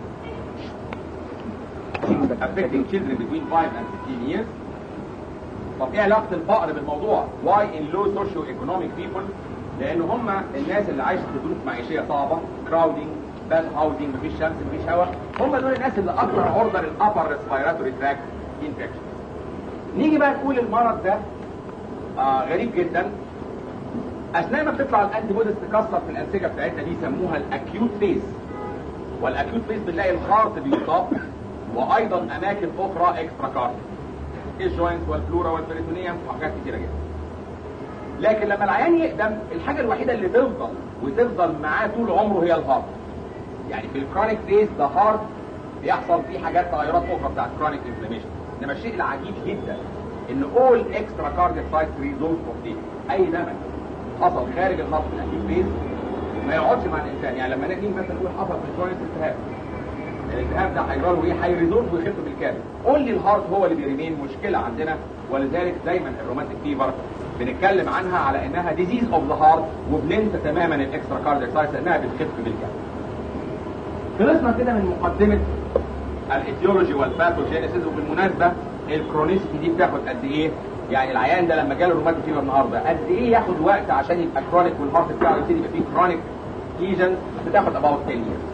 affecting children between 5 and 15 years طب ايه علاقه الفقر بالموضوع؟ why in low socio economic people؟ لان هم الناس اللي عايشه في ظروف معيشيه صعبه كراودنج باد هاوسنج مفيش شمس مفيش هواء هم دول الناس اللي اكثر عرضه للابر ريسبيراتوري تراك انفكشن نيجي بقى نقول المرض ده آه غريب جدا اثناء ما بتطلع الانتي بوديز تكسر في الانسجه بتاعتنا دي يسموها الاكيوت فيز والاكيوت فيز بنلاقي الهارت بيصاب وايضا اماكن اخرى اكسترا كارد الجوينت والفلورا والبريتونيوم وحاجات كتيره جدا لكن لما العيان يقدم الحاجه الوحيده اللي تفضل وتفضل معاه طول عمره هي الهارت يعني في الكرونيك فيز ده هارت بيحصل فيه حاجات تغيرات اخرى بتاعت كرونيك انفلاميشن انما الشيء العجيب جدا ان اول اكسترا كاردياك سايت ريزولف اوف اي دمج حصل خارج الهارت في الاكيوت فيز ما يقعدش مع الانسان يعني لما نيجي مثلا نقول حصل في الجوينت التهاب الالتهاب ده هيجرى له ايه هيريزولف ويخف بالكامل قول لي الهارت هو اللي بيريمين مشكله عندنا ولذلك دايما الروماتيك فيفر بنتكلم عنها على انها ديزيز اوف ذا هارت وبننسى تماما الاكسترا كاردياك سايتس لانها بتخف بالكامل خلصنا كده من مقدمه الايتيولوجي والباثوجينيسيس وبالمناسبه الكرونيسيتي دي بتاخد قد ايه يعني العيان ده لما جاله روماتيك فيفر النهارده قد ايه ياخد وقت عشان يبقى كرونيك والهارت بتاعه يبتدي يبقى فيه كرونيك ليجن بتاخد اباوت 10 years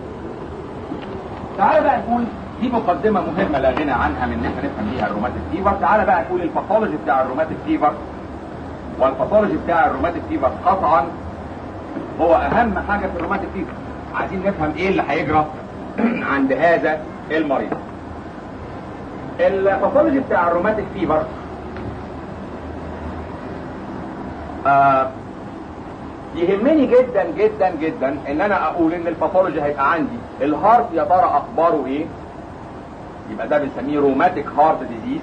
تعالى بقى نقول دي مقدمة مهمة لا غنى عنها من ان احنا نفهم بيها الروماتيك فيفر تعالى بقى نقول الباثولوجي بتاع الروماتيك فيفر والباثولوجي بتاع الروماتيك فيفر قطعا هو اهم حاجة في الروماتيك فيفر عايزين نفهم ايه اللي هيجرى عند هذا المريض الباثولوجي بتاع الروماتيك فيفر آه يهمني جدا جدا جدا ان انا اقول ان الباثولوجي هيبقى عندي الهارت يا ترى اخباره ايه يبقى ده بنسميه روماتيك هارت ديزيز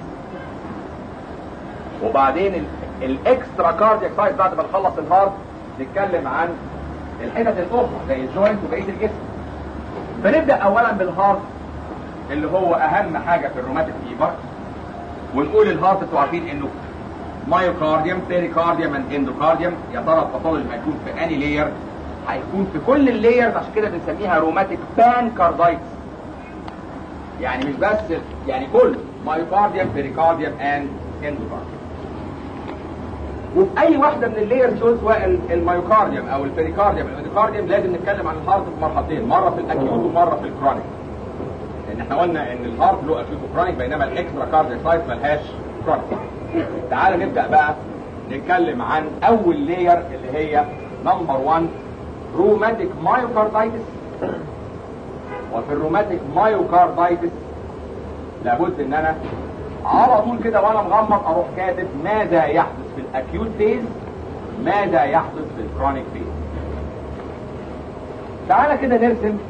وبعدين الاكسترا كاردياك سايت بعد ما نخلص الهارت نتكلم عن الحتت الاخرى زي الجوينت وبقيه الجسم فنبدا اولا بالهارت اللي هو اهم حاجه في الروماتيك فيفر ونقول الهارت انتوا عارفين انه مايوكارديوم بيريكارديوم اند اندوكارديوم يا ترى الباثولوجي هيكون في اني لاير هيكون في كل اللايرز عشان كده بنسميها روماتيك بان كاردايتس يعني مش بس يعني كل مايوكارديوم بيريكارديوم اند اندوكارديوم وفي اي واحده من اللايرز دول سواء المايوكارديوم او البيريكارديوم او الاندوكارديوم لازم نتكلم عن الهارت في مرحلتين مره في الاكيوت ومره في الكرونيك لان احنا قلنا ان الهارت له اكيوت وكرونيك بينما الاكسترا كاردياك سايت ملهاش كرونيك تعال نبدأ بقى نتكلم عن أول لاير اللي هي نمبر 1 روماتيك مايوكاردايتس وفي الروماتيك مايوكاردايتس لابد ان انا على طول كده وانا مغمض اروح كاتب ماذا يحدث في الاكيوت فيز ماذا يحدث في الكرونيك فيز تعالى كده نرسم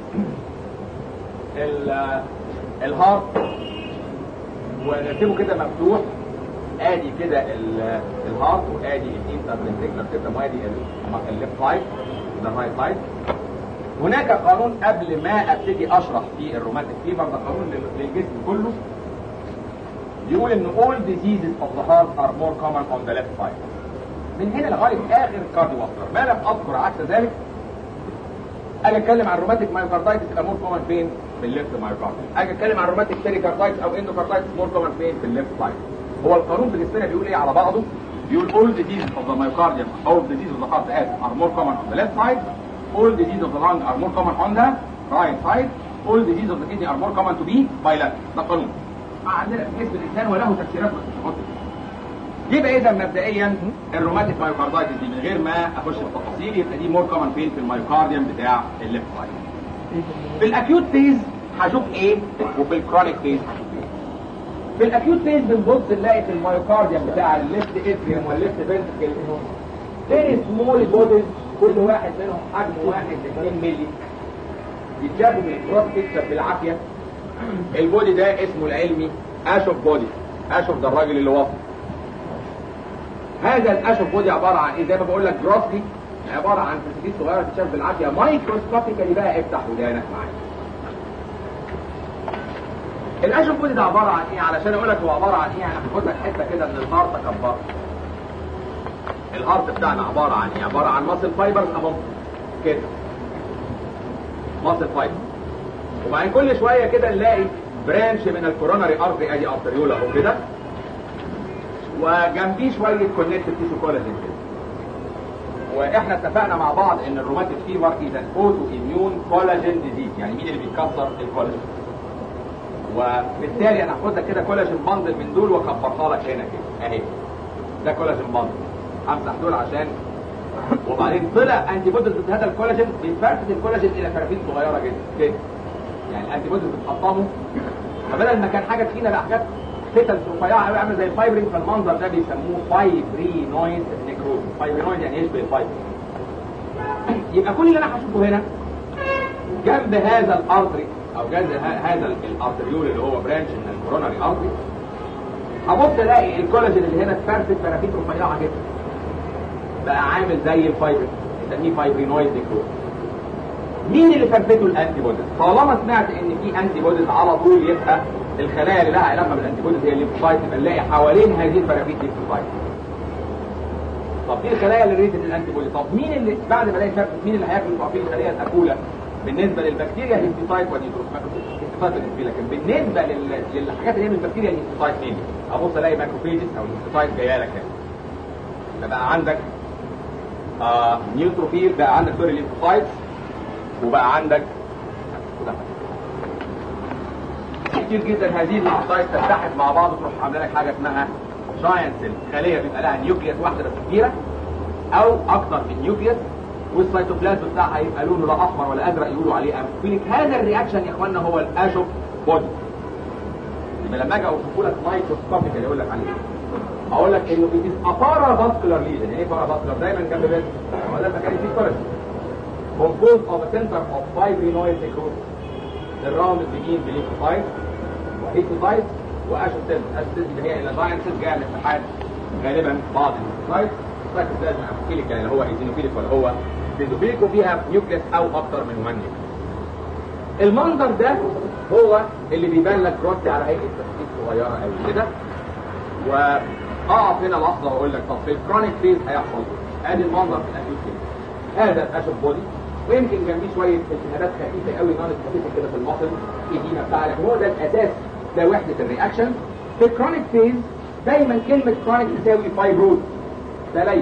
الهارت ونرسمه كده مفتوح ادي كده الهارت وادي الانترفنتريكولار سيستم وادي الليفت سايد ده الرايت سايد هناك قانون قبل ما ابتدي اشرح في الروماتيك فيفر ده قانون للجسم كله يقول ان all diseases of the heart are more common on the left side من هنا لغايه اخر الكارديوفاسكولار ما لم اذكر عكس ذلك اجي اتكلم عن روماتيك مايوكاردايتس يبقى مور كومن فين في الليفت مايوكاردايتس اجي اتكلم عن روماتيك بيريكاردايتس او اندوكاردايتس مور كومن فين في الليفت سايد هو القانون في جسمنا بيقول ايه على بعضه بيقول all diseases of the myocardium all diseases of the heart as are more common on the left side all diseases of the lung are more common on the right side all diseases of the kidney are more common to be bilateral ده قانون عندنا في جسم الانسان وله تفسيرات بس مش هحط يبقى اذا مبدئيا الروماتيك مايوكاردايتس دي من غير ما اخش في التفاصيل يبقى دي مور كومن فين في المايوكارديوم بتاع الليفت سايد في الاكيوت فيز هشوف ايه وفي الكرونيك فيز هشوف ايه في الاكيوت فيز بنبص نلاقي في المايوكارديوم بتاع الليفت اتريوم والليفت فنتركل فيري سمول بوديز كل واحد منهم حجم واحد 2 مللي يتشافوا من الكروس بيكتشر بالعافيه البودي ده اسمه العلمي اشوف بودي اشوف ده الراجل اللي وصل هذا الاشوف بودي عباره عن ايه زي ما بقول لك جروسلي عباره عن فسيفيت صغيره تتشاف بالعافيه مايكروسكوبيكالي بقى افتح ودانك معايا الاشوف بودي ده عباره عن ايه علشان اقول لك هو عباره عن ايه انا هاخد لك حته كده من الهارت اكبرها الهارت بتاعنا عباره عن ايه عباره عن ماسل فايبرز اهو كده ماسل فايبر وبعدين كل شويه كده نلاقي برانش من الكوروناري ارتري ادي ارتريولا اهو كده وجنبيه شويه كونكتيف تيشو كولاجين كده واحنا اتفقنا مع بعض ان الروماتيك فيفر از ان اوتو اميون كولاجين ديزيز يعني مين اللي بيكسر الكولاجين وبالتالي انا هاخد لك كده كولاجين باندل من دول واكبرها لك هنا كده اهي ده كولاجين باندل همسح دول عشان وبعدين طلع انتي بوديز ضد هذا الكولاجين بيفرفت الكولاجين الى فرافيل صغيره جدا كده يعني الانتي بوديز بتحطمه فبدل ما كان حاجه تخينه بقى حاجات فتل رفيعه قوي عامله زي الفايبرين فالمنظر ده بيسموه فايبرينويد نيكروز فايبرينويد يعني يشبه الفايبر يبقى كل اللي انا هشوفه هنا جنب هذا الارتري او جنب ه- هذا الارتريول اللي هو برانش من الكوروناري ارتري هبص الاقي الكولاجين اللي هنا اتفرفت فرافيت رفيعه جدا بقى عامل زي الفايبر نسميه فايبرينويد نيكروز مين اللي فرفته الانتي بوديز طالما سمعت ان في انتي بوديز على طول يبقى الخلايا اللي لها علاقه بالانتي بوديز هي الليمفوسايت يبقى نلاقي حوالين هذه الفرافيت ليمفوسايت طب دي الخلايا اللي ريتد الانتي بودي طب مين اللي بعد ما الاقي فرفت مين اللي هياكل في الخليه الاكوله بالنسبه للبكتيريا الليمفوسايت والنيوتروس الليمفوسايت بالنسبه لكن بالنسبه لل... للحاجات اللي هي من البكتيريا الليمفوسايت مين ابص الاقي ماكروفيجز او الليمفوسايت جايه لك هنا فبقى عندك آه نيوتروفيل بقى عندك سوري ليمفوسايت وبقى عندك كتير جدا هذه الليمفوسايت تتحد مع بعض تروح عامله لك حاجه اسمها جاينت سيل خليه بيبقى لها نيوكليس واحده بس كبيره او اكثر من نيوكليس والسيتوبلازم بتاعها يبقى لونه لا احمر ولا ازرق يقولوا عليه امفيليك هذا الرياكشن يا اخوانا هو الاشوف بودي يبقى لما اجي اوصفه لك مايكروسكوبيكال يقول لك عليه اقول لك انه it is a parabascular lesion يعني ايه parabascular دايما جنب بس هو ده المكان اللي فيه كولاجين composed of a center of fibrinoid necrosis الراوند بيجين بليفوسايت وهيتوسايت واشوف سيلز اشوف سيلز اللي هي اللاين سيلز جايه من اتحاد غالبا بعض الليفوسايت سايتوبلازم امفيليك يعني هو ايزينوفيليك ولا هو بيزوفيليك وفيها نيوكليس او اكتر من 1 نيوكليس المنظر ده هو اللي بيبان لك روتي على هيئه تسديد صغيره قوي كده واقف هنا لحظه واقول لك طب في الكرونيك فيز هيحصل ايه؟ ادي المنظر في الاكيوت فيز هذا الاشوف بودي ويمكن جنبيه شويه التهابات خفيفه قوي نون خفيفه كده في المصل ايدينا بتاع لكن هو ده الاساس ده وحده الرياكشن في الكرونيك فيز دايما كلمه كرونيك تساوي فايبروز تليف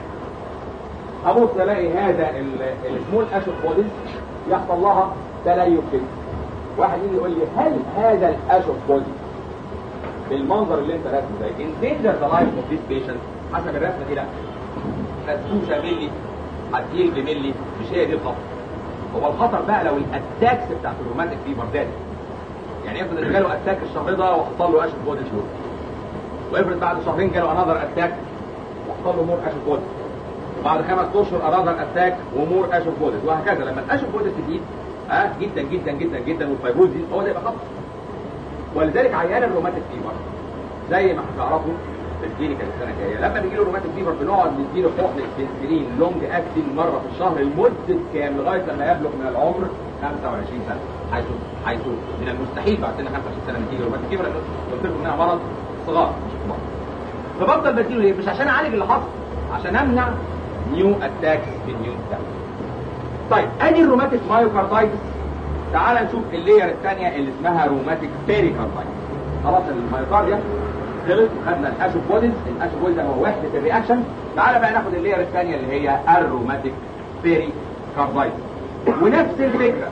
ابص الاقي هذا السمول اشوف بوديز يحصل لها تليف كده واحد يجي يقول لي هل هذا الاشوف بودي بالمنظر اللي انت راسمه ده endanger the life of this patient حسب الرسمه دي لا رسوشة ملي هتهيل بملي مش هي دي الخطر هو الخطر بقى لو الاتاكس بتاعت الروماتيك فيبر زادت يعني افرض ان جاله اتاك الشهر ده وحصل له اشوف بودي شهور وافرض بعد شهرين جاله انذر اتاك وحصل له مور اشوف بودي بعد خمس اشهر انذر اتاك ومور اشوف بودي وهكذا لما الاشوف بودي تزيد اه جدا جدا جدا جدا والفيبروز دي هو ده يبقى خطر ولذلك عيان الروماتيك فيبر زي ما هتعرفوا في الكلينيكال السنه الجايه لما بيجي له روماتيك فيبر بنقعد نديله حقن البنسلين لونج اكتنج مره في الشهر لمده كام لغايه لما يبلغ من العمر 25 سنه حيث حيث من المستحيل بعد سن 25 سنه نتيجه روماتيك فيبر لأن قلت لكم انها مرض صغار مش كبار فبفضل بديله ايه مش عشان اعالج اللي حصل عشان امنع نيو اتاكس في النيو اتاكس طيب ادي الروماتيك مايوكاردايتس تعال نشوف اللير الثانيه اللي اسمها روماتيك بيريكاردايتس خلاص المايوكارديا خلص وخدنا الاشوف بوديز الاشوف بوديز هو وحده الرياكشن تعال بقى ناخد اللير الثانيه اللي هي الروماتيك بيريكاردايتس ونفس الفكره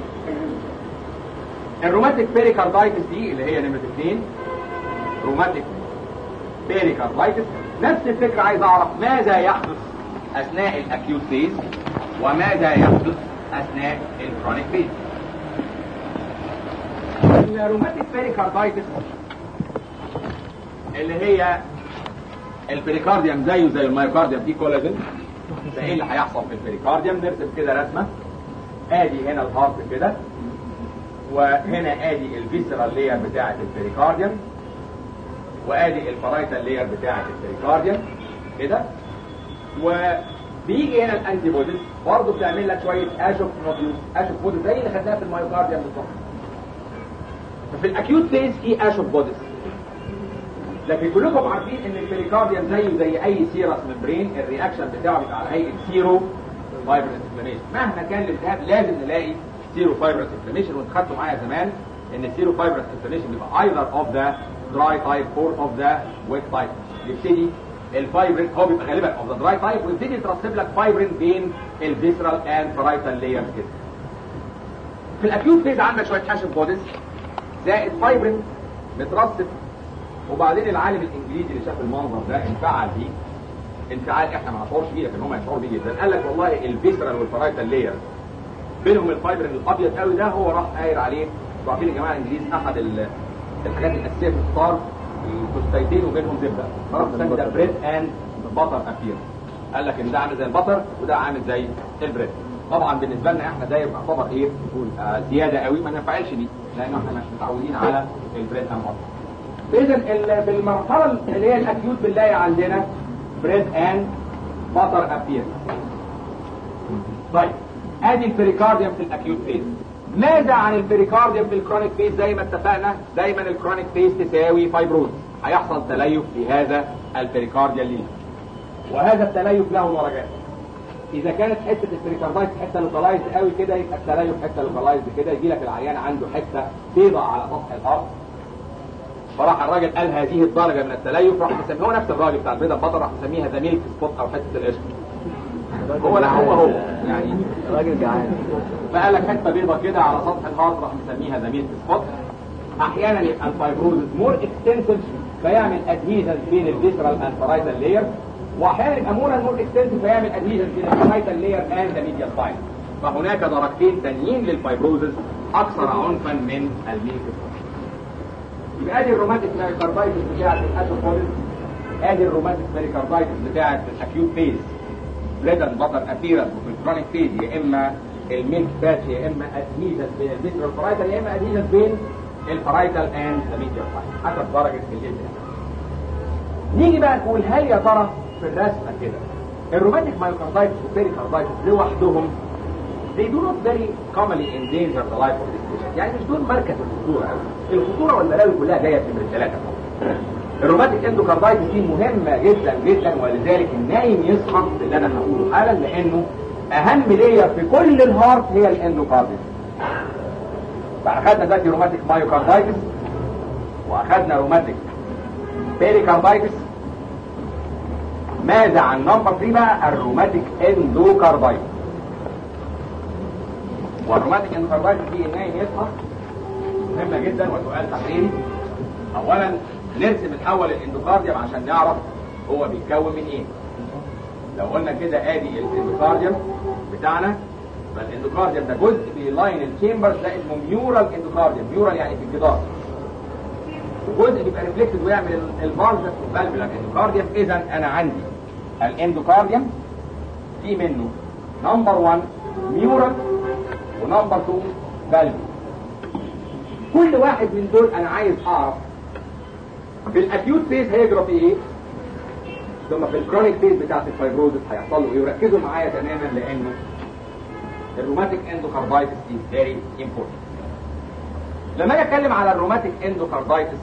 الروماتيك بيريكاردايتس دي اللي هي نمره اثنين روماتيك بيريكاردايتس نفس الفكره عايز اعرف ماذا يحدث اثناء الاكيوت فيز وماذا يحدث اثناء الكرونيك فيز الروماتيك بيريكاردايتس اللي هي البريكارديوم زيه زي المايوكارديوم فيه كولاجين ده ايه اللي هيحصل في البريكارديوم نرسم كده رسمه ادي هنا الهارت كده وهنا ادي الفيسرال لير بتاعه البريكارديوم وادي الفرايتال لير بتاعه البريكارديوم كده وبيجي هنا الانتي بوديز برضه بتعمل لك شويه اشوف نوديوز اشوف بوديز زي اللي خدناها في المايوكارديوم بالظبط ففي الاكيوت فيز في اشوف بوديز لكن كلكم عارفين ان البريكارديوم زيه زي اي سيرس ممبرين الرياكشن بتاعه بيبقى على هيئه سيرو فايبرس انفلاميشن مهما كان الالتهاب لازم نلاقي سيرو فايبرس انفلاميشن وانت خدتوا معايا زمان ان السيرو فايبرس انفلاميشن بيبقى either of the dry type or of the wet type يبتدي الفايبرين هو بيبقى غالبا of the dry type ويبتدي يترسب لك فايبرين بين الفيسرال اند فرايتال لايرز كده في الاكيوت فيز عندك شويه حشو بوديز زائد فايبرين مترصف وبعدين العالم الانجليزي اللي شاف المنظر ده انفعل بيه انفعال احنا ما نشعرش بيه لكن هم يشعروا بيه جدا قال لك والله الفيسرال والفرايتال لاير بينهم الفايبرين الابيض قوي ده هو راح قاير عليه انتوا عارفين يا جماعه الانجليز احد ال- الحاجات الاساسيه في الفطار التوستيتين وبينهم زبده فراح مسمي ده بريد اند بطر افير قال لك ان ده عامل زي البطر وده عامل زي البريد طبعا بالنسبه لنا احنا ده يبقى يعتبر ايه آه زياده قوي ما ننفعلش دي لان احنا مش متعودين على البريد اند بطر اذا بالمرحله اللي هي الاكيوت بنلاقي عندنا بريد اند بطر افير طيب ادي البريكارديوم في الاكيوت فيز ماذا عن البريكارديوم في الكرونيك فيز زي ما اتفقنا دايما الكرونيك فيز تساوي فايبروز هيحصل تليف في هذا البريكارديال ليجن وهذا التليف له درجات اذا كانت حته البريكاردايت حته لوكالايز قوي كده يبقى التليف حته لوكالايز كده يجي لك العيان عنده حته بيضاء على سطح الارض فراح الراجل قال هذه الدرجه من التليف راح مسميه هو نفس الراجل بتاع البيضه البطل راح مسميها ذا ميلك سبوت او حته القشطه هو لا هو هو يعني راجل جعان فقال لك حته بيضه كده على سطح الهارت راح مسميها ذا ميلك سبوت احيانا يبقى الفايبروزس مور اكستنسيف فيعمل ادهيجن بين الفيسرال اند بارايتال لاير واحيانا يبقى مور مور اكستنسيف فيعمل ادهيجن بين البارايتال لاير اند ذا ميديال سايد فهناك درجتين تانيين للفايبروزس اكثر عنفا من الميلك سبوت يبقى ادي الروماتيك ميريكاردايتس بتاعت الاسوفوليس ادي الروماتيك ميريكاردايتس بتاعت الاكيوت فيز بريد اند بطر ابيرنس وفي الكرونيك فيز يا اما الميلك فات يا اما ادهيجن بين الفيسرال فرايتال يا اما ادهيجن بين الفرايتال اند ذا ميديال سايد حسب درجه الجلد نيجي بقى نقول هل يا ترى في الرسمه كده الروماتيك مايوكاردايتس والبيريكاردايتس لوحدهم they do not very commonly endanger the life of this patient يعني مش دول مركز الخطوره قوي الخطوره والبلاوي كلها جايه من الثلاثه الروماتيك اندوكاردايتس دي مهمه جدا جدا ولذلك النايم يسقط اللي انا هقوله حالا لانه اهم لير في كل الهارت هي الاندوكارديوم فاخدنا دلوقتي روماتيك مايوكاردايتس واخدنا روماتيك بيريكاردايتس ماذا عن نمبر 3 بقى الروماتيك اندوكاردايتس والروماتيك اندوكاردايتس دي النايم يسقط مهمه جدا وسؤال تحريري اولا نرسم الاول الاندوكارديوم عشان نعرف هو بيتكون من ايه لو قلنا كده ادي الاندوكارديوم بتاعنا فالاندوكارديوم ده جزء بيلاين الشامبرز ده اسمه ميورال اندوكارديوم ميورال يعني في الجدار وجزء بيبقى ريفلكتد ويعمل الفالف فالفولار اندوكارديوم اذا انا عندي الاندوكارديوم في منه نمبر 1 ميورال ونمبر 2 فالف كل واحد من دول انا عايز اعرف في الاكيوت فيز هيجرى فيه ايه ثم في الكرونيك فيز بتاعت الفايبروزس هيحصل له ايه وركزوا معايا تماما لانه الروماتيك اندوكاردايتس is very important لما اجي اتكلم على الروماتيك اندوكاردايتس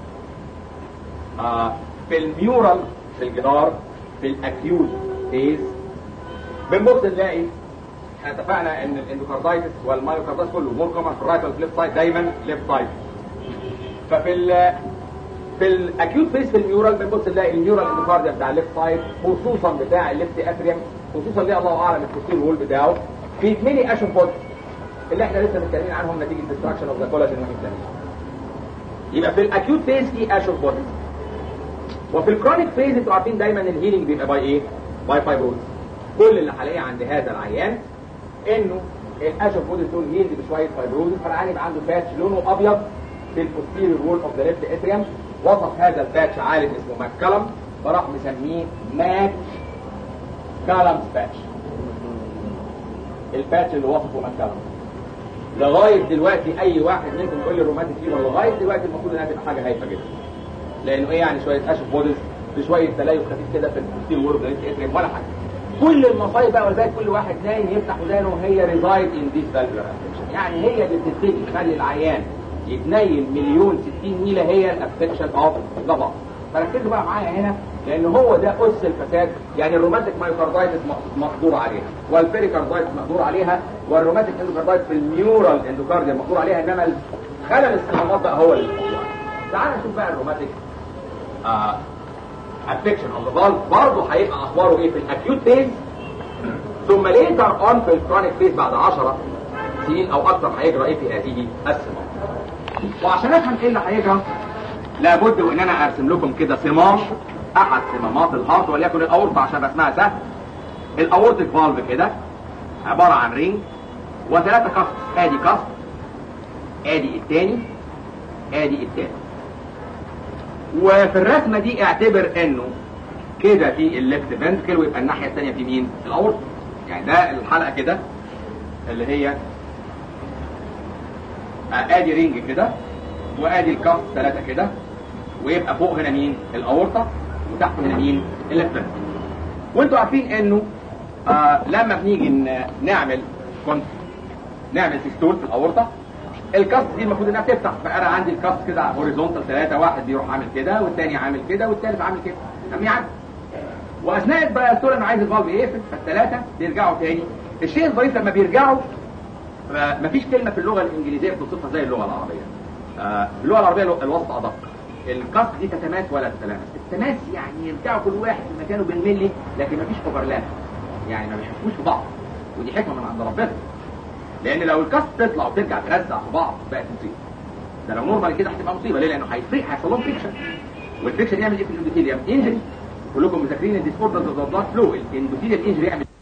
آه في الميورال في الجدار في الاكيوت فيز بنبص نلاقي احنا اتفقنا ان الاندوكاردايتس والمايوكاردايتس كله مور كومن في الرايت والليفت سايد دايما ليفت سايد ففي ال في الاكيوت فيس في الميورال بنبص نلاقي الميورال اندوكارديا بتاع الليفت سايد خصوصا بتاع الليفت اتريوم خصوصا ليه الله اعلم الكوستير وول بتاعه بيتملي اشن بوت اللي احنا لسه متكلمين عنهم نتيجه ديستراكشن اوف ذا كولاجين والانفلاميشن يبقى في الاكيوت فيز في اشن بوت وفي الكرونيك فيز انتوا عارفين دايما الهيلينج بيبقى باي ايه؟ باي فايبروز كل اللي هلاقيه عند هذا العيان انه الاشن بوت دول هيلد بشويه فايبروز فالعيان يبقى عنده باتش لونه ابيض في البوستيريور وول اوف ذا ليفت اتريوم وصف هذا الباتش عالم اسمه ماك كالم فراح مسميه ماك كالم باتش الباتش اللي وصفه ماك كالم لغايه دلوقتي اي واحد منكم يقول لي روماتيك فيبر لغايه دلوقتي المفروض انها تبقى حاجه هايفه جدا لانه ايه يعني شويه اشف بودز بشويه تليف خفيف كده في البوستيريور وول اوف ذا ليفت اتريوم ولا حاجه كل المصايب بقى ولذلك كل واحد نايم يفتح ودانه هي ريزايد ان ذيس فالفولار افكشن يعني هي اللي بتبتدي تخلي العيان يتنيل مليون 60 نيله هي الافكشن اوف ذا بطن فركزوا بقى معايا هنا لان هو ده اس الفساد يعني الروماتيك مايوكاردايتس مقدور عليها والبيريكاردايتس مقدور عليها والروماتيك اندوكاردايتس في الميورال اندوكارديا مقدور عليها انما خلل الصمامات بقى هو اللي تعال نشوف بقى الروماتيك آه افكشن اوف ذا فالف برضه هيبقى اخباره ايه في الاكيوت فيز ثم ليتر اون في الكرونيك فيز بعد 10 سنين او اكثر هيجرى ايه في هذه الصمامات وعشان افهم ايه اللي هيجرى لابد وان انا ارسم لكم كده صمام احد صمامات الهارت وليكن الاورطه عشان رسمها سهل الاورتيك فالف كده عباره عن رينج وثلاثه كف ادي كف ادي الثاني ادي الثالث وفي الرسمه دي اعتبر انه كده في الليفت فنتكل ويبقى الناحيه الثانيه في مين الاورطه يعني ده الحلقه كده اللي هي ادي رينج كده وادي الكف ثلاثه كده ويبقى فوق هنا مين الاورطه وتحت هنا مين الليفت وانتوا عارفين انه آه لما بنيجي ن- نعمل كنت نعمل سيستول في الاورطه الكاست دي المفروض انها تفتح فانا عندي الكاست كده هوريزونتال ثلاثه واحد بيروح عامل كده والثاني عامل كده والثالث عامل كده أم يعني واثناء بقى الدكتور انا عايز الفالف يقفل فالثلاثه بيرجعوا تاني الشيء الظريف لما بيرجعوا آه، مفيش كلمه في اللغه الانجليزيه بتوصفها زي اللغه العربيه آه، اللغه العربيه الو- الوسط ادق القصد دي تتماس ولا تتلامس التماس يعني يرجعوا كل واحد في مكانه بالملي لكن مفيش اوفرلاب يعني ما بيشوفوش في بعض ودي حكمه من عند ربنا لان لو الكاست تطلع وترجع ترزع في بعض بقت مصيبه ده لو نورمال كده هتبقى مصيبه ليه لانه هيفرق هيحصل لهم فريكشن والفريكشن يعمل ايه في الاندوثيليوم انجري كلكم مذاكرين الديسبوردرز اوف ذا بلاد فلو الاندوثيليوم انجري يعمل